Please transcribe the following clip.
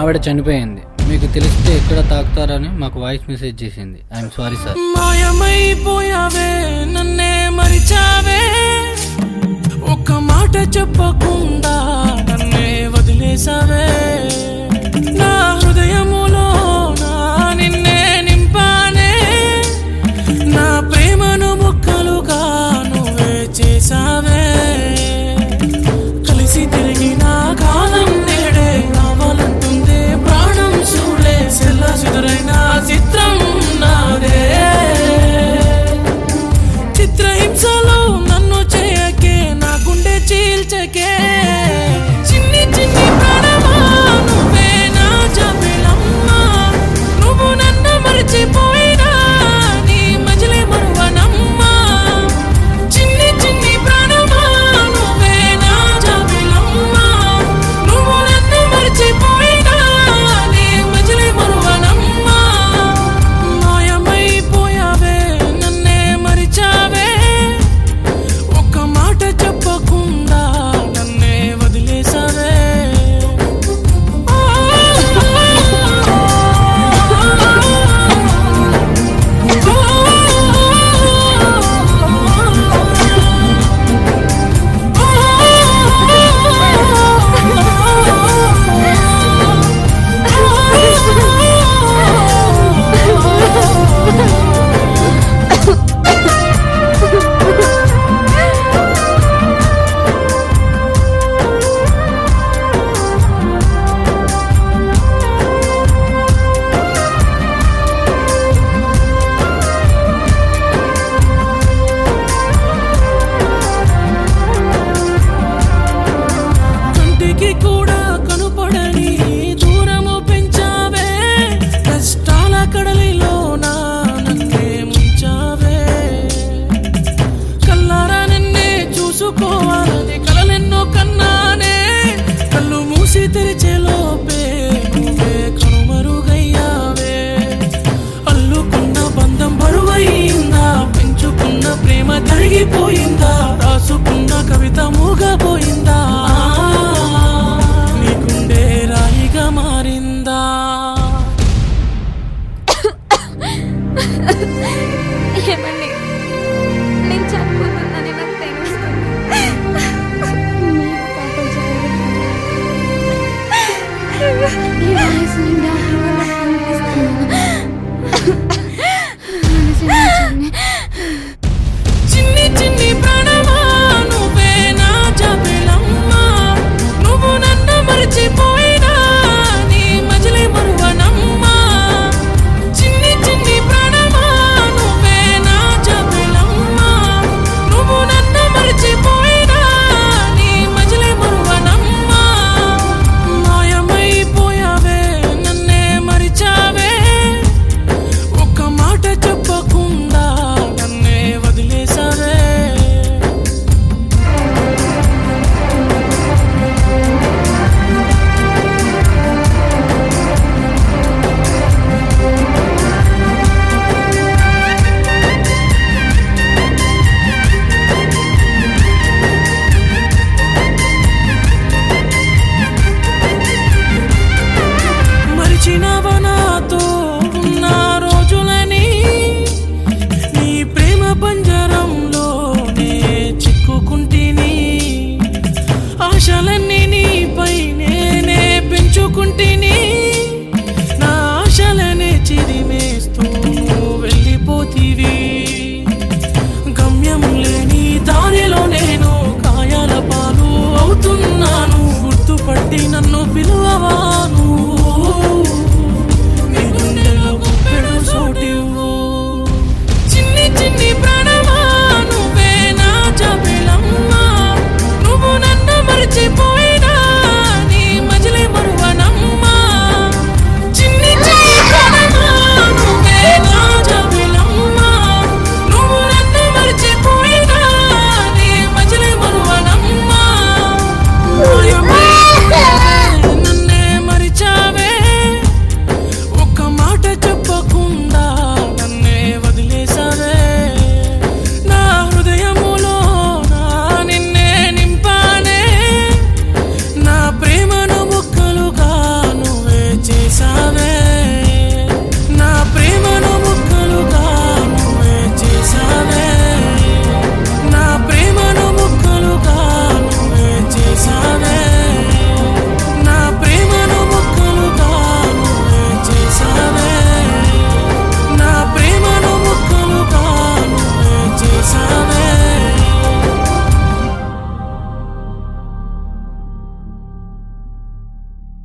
ఆవిడ చనిపోయింది మీకు తెలిస్తే ఎక్కడ తాకుతారని మాకు వాయిస్ మెసేజ్ చేసింది ఐఎమ్ సారీ సార్ మాయమైపోయావే నన్నే మరిచావే ఒక్క మాట చెప్పకుండా నన్నే వదిలేసావే నా హృదయములో నా నిన్నే నింపానే నా ప్రేమను ముక్కలుగా నువ్వే చేసావే కలిసి తిరిగిన కాలం నేడే కావాలంటుందే ప్రాణం చూడే సెల్ల సుదురైన చిత్రం నాదే చిత్రహింసలో నన్ను చేయకే నా గుండె చీల్చకే చిన్ని చిన్ని ప్రాణమా నువ్వే నా జాబిలమ్మా నువ్వు నన్ను మరిచిపోయినా నీ మజిలే మరువనమ్మా చిన్ని చిన్ని ప్రాణమా నువ్వే నా జాబిలమ్మా నువ్వు నన్ను మరిచిపోయినా నీ మజిలే మరువనమ్మా మాయమైపోయావే నన్నే మరిచావే ఒక్క మాట చెప్పకుండా నన్నే వదిలేసావే కంటికి కూడా కనుపడని దూరము పెంచావే కష్టాల కడలిలో నా నన్నే ముంచావే కల్లారా నిన్నే చూసుకోవాలని కలలెన్నో కన్నానే కళ్ళు మూసి తెరిచే లోపే నువ్వే కనుమరుగయ్యావే అల్లుకున్న బంధం బరువయిందా పెంచుకున్న ప్రేమ తరిగిపోయిందా రాసుకున్న కవిత మూగపో